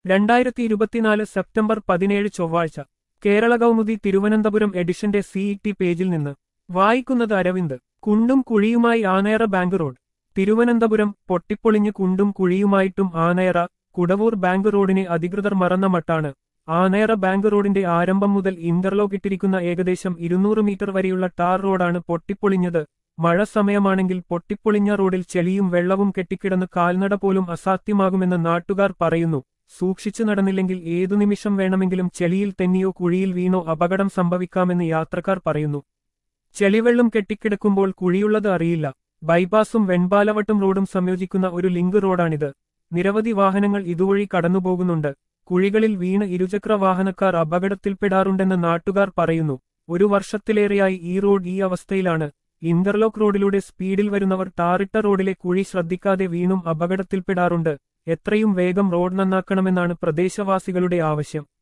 രണ്ടായിരത്തി ഇരുപത്തിനാല് സെപ്റ്റംബർ പതിനേഴ് ചൊവ്വാഴ്ച കേരള കൗമുദി തിരുവനന്തപുരം എഡിഷന്റെ സിഇടി പേജിൽ നിന്ന് വായിക്കുന്നത് അരവിന്ദ് കുണ്ടും കുഴിയുമായി ആനയറ ബാങ്ക് റോഡ് തിരുവനന്തപുരം പൊട്ടിപ്പൊളിഞ്ഞ് കുണ്ടും കുഴിയുമായിട്ടും ആനയറ കുടവൂർ ബാങ്ക് റോഡിനെ അധികൃതർ മറന്ന മട്ടാണ് ആനയറ ബാങ്ക് റോഡിന്റെ ആരംഭം മുതൽ ഇന്റർലോക്ക് ഇട്ടിരിക്കുന്ന ഏകദേശം ഇരുന്നൂറ് മീറ്റർ വരെയുള്ള ടാർ റോഡാണ് പൊട്ടിപ്പൊളിഞ്ഞത് മഴ സമയമാണെങ്കിൽ പൊട്ടിപ്പൊളിഞ്ഞ റോഡിൽ ചെളിയും വെള്ളവും കെട്ടിക്കിടന്ന് കാൽനട പോലും അസാധ്യമാകുമെന്ന് നാട്ടുകാർ പറയുന്നു സൂക്ഷിച്ചു നടന്നില്ലെങ്കിൽ ഏതു നിമിഷം വേണമെങ്കിലും ചെളിയിൽ തെന്നിയോ കുഴിയിൽ വീണോ അപകടം സംഭവിക്കാമെന്ന് യാത്രക്കാർ പറയുന്നു ചെളിവെള്ളം കെട്ടിക്കിടക്കുമ്പോൾ കുഴിയുള്ളത് അറിയില്ല ബൈപ്പാസും വെൺപാലവട്ടം റോഡും സംയോജിക്കുന്ന ഒരു ലിങ്ക് റോഡാണിത് നിരവധി വാഹനങ്ങൾ ഇതുവഴി കടന്നുപോകുന്നുണ്ട് കുഴികളിൽ വീണ് ഇരുചക്ര വാഹനക്കാർ അപകടത്തിൽപ്പെടാറുണ്ടെന്ന് നാട്ടുകാർ പറയുന്നു ഒരു വർഷത്തിലേറെയായി ഈ റോഡ് ഈ അവസ്ഥയിലാണ് ഇന്റർലോക്ക് റോഡിലൂടെ സ്പീഡിൽ വരുന്നവർ ടാറിട്ട റോഡിലെ കുഴി ശ്രദ്ധിക്കാതെ വീണും അപകടത്തിൽപ്പെടാറുണ്ട് എത്രയും വേഗം റോഡ് നന്നാക്കണമെന്നാണ് പ്രദേശവാസികളുടെ ആവശ്യം